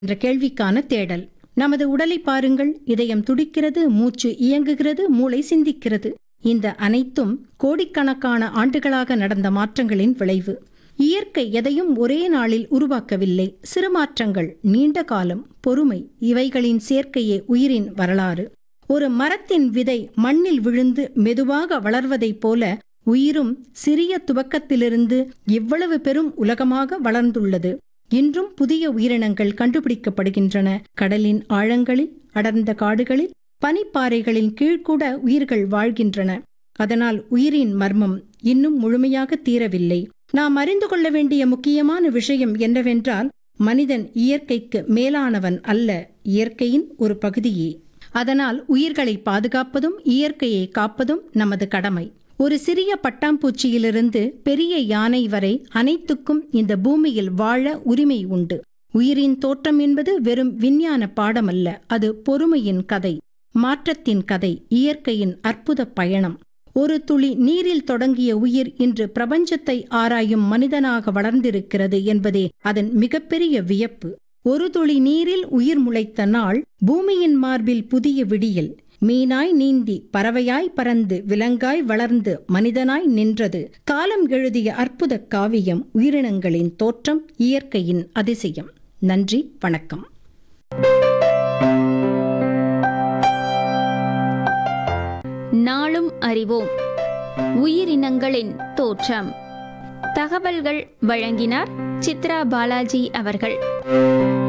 என்ற கேள்விக்கான தேடல் நமது உடலை பாருங்கள் இதயம் துடிக்கிறது மூச்சு இயங்குகிறது மூளை சிந்திக்கிறது இந்த அனைத்தும் கோடிக்கணக்கான ஆண்டுகளாக நடந்த மாற்றங்களின் விளைவு இயற்கை எதையும் ஒரே நாளில் உருவாக்கவில்லை சிறு மாற்றங்கள் நீண்ட காலம் பொறுமை இவைகளின் சேர்க்கையே உயிரின் வரலாறு ஒரு மரத்தின் விதை மண்ணில் விழுந்து மெதுவாக வளர்வதைப் போல உயிரும் சிறிய துவக்கத்திலிருந்து இவ்வளவு பெரும் உலகமாக வளர்ந்துள்ளது இன்றும் புதிய உயிரினங்கள் கண்டுபிடிக்கப்படுகின்றன கடலின் ஆழங்களில் அடர்ந்த காடுகளில் பனிப்பாறைகளின் கீழ்கூட உயிர்கள் வாழ்கின்றன அதனால் உயிரின் மர்மம் இன்னும் முழுமையாக தீரவில்லை நாம் அறிந்து கொள்ள வேண்டிய முக்கியமான விஷயம் என்னவென்றால் மனிதன் இயற்கைக்கு மேலானவன் அல்ல இயற்கையின் ஒரு பகுதியே அதனால் உயிர்களை பாதுகாப்பதும் இயற்கையை காப்பதும் நமது கடமை ஒரு சிறிய பட்டாம்பூச்சியிலிருந்து பெரிய யானை வரை அனைத்துக்கும் இந்த பூமியில் வாழ உரிமை உண்டு உயிரின் தோற்றம் என்பது வெறும் விஞ்ஞான பாடமல்ல அது பொறுமையின் கதை மாற்றத்தின் கதை இயற்கையின் அற்புத பயணம் ஒரு துளி நீரில் தொடங்கிய உயிர் இன்று பிரபஞ்சத்தை ஆராயும் மனிதனாக வளர்ந்திருக்கிறது என்பதே அதன் மிகப்பெரிய வியப்பு ஒரு துளி நீரில் உயிர் முளைத்த நாள் பூமியின் மார்பில் புதிய விடியல் மீனாய் நீந்தி பறவையாய் பறந்து விலங்காய் வளர்ந்து மனிதனாய் நின்றது காலம் எழுதிய அற்புத காவியம் உயிரினங்களின் தோற்றம் இயற்கையின் அதிசயம் நன்றி வணக்கம் நாளும் அறிவோம் உயிரினங்களின் தோற்றம் தகவல்கள் வழங்கினார் சித்ரா பாலாஜி அவர்கள்